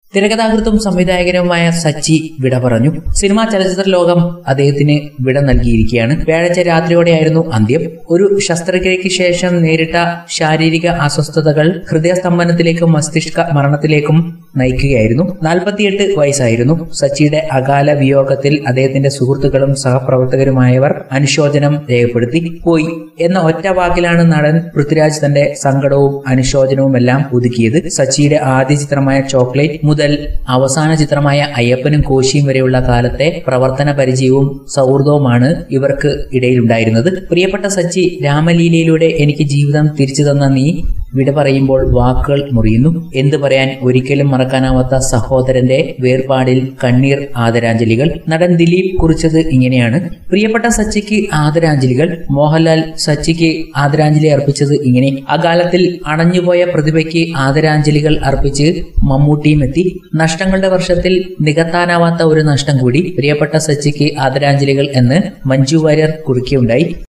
തിരക്കഥാകൃത്തും സംവിധായകനുമായ സച്ചി വിട പറഞ്ഞു സിനിമാ ചലച്ചിത്ര ലോകം അദ്ദേഹത്തിന് വിട നൽകിയിരിക്കുകയാണ് വ്യാഴാഴ്ച രാത്രിയോടെയായിരുന്നു അന്ത്യം ഒരു ശസ്ത്രക്രിയയ്ക്ക് ശേഷം നേരിട്ട ശാരീരിക അസ്വസ്ഥതകൾ ഹൃദയസ്തംഭനത്തിലേക്കും മസ്തിഷ്ക മരണത്തിലേക്കും നയിക്കുകയായിരുന്നു നാൽപ്പത്തിയെട്ട് വയസ്സായിരുന്നു സച്ചിയുടെ അകാല വിയോഗത്തിൽ അദ്ദേഹത്തിന്റെ സുഹൃത്തുക്കളും സഹപ്രവർത്തകരുമായവർ അനുശോചനം രേഖപ്പെടുത്തി പോയി എന്ന ഒറ്റ വാക്കിലാണ് നടൻ പൃഥ്വിരാജ് തന്റെ സങ്കടവും അനുശോചനവും എല്ലാം ഒതുക്കിയത് സച്ചിയുടെ ആദ്യ ചിത്രമായ ചോക്ലേറ്റ് മുതൽ അവസാന ചിത്രമായ അയ്യപ്പനും കോശിയും വരെയുള്ള കാലത്തെ പ്രവർത്തന പരിചയവും സൗഹൃദവുമാണ് ഇവർക്ക് ഇടയിലുണ്ടായിരുന്നത് പ്രിയപ്പെട്ട സച്ചി രാമലീലയിലൂടെ എനിക്ക് ജീവിതം തിരിച്ചു തന്ന നീ വിട പറയുമ്പോൾ വാക്കുകൾ മുറിയുന്നു എന്തു പറയാൻ ഒരിക്കലും മറക്കാനാവാത്ത സഹോദരന്റെ വേർപാടിൽ കണ്ണീർ ആദരാഞ്ജലികൾ നടൻ ദിലീപ് കുറിച്ചത് ഇങ്ങനെയാണ് പ്രിയപ്പെട്ട സച്ചിക്ക് ആദരാഞ്ജലികൾ മോഹൻലാൽ സച്ചിക്ക് ആദരാഞ്ജലി അർപ്പിച്ചത് ഇങ്ങനെ അകാലത്തിൽ അണഞ്ഞുപോയ പ്രതിഭയ്ക്ക് ആദരാഞ്ജലികൾ അർപ്പിച്ച് മമ്മൂട്ടിയും എത്തി നഷ്ടങ്ങളുടെ വർഷത്തിൽ നികത്താനാവാത്ത ഒരു നഷ്ടം കൂടി പ്രിയപ്പെട്ട സച്ചിക്ക് ആദരാഞ്ജലികൾ എന്ന് മഞ്ജു വാര്യർ കുറിക്കുകയുണ്ടായി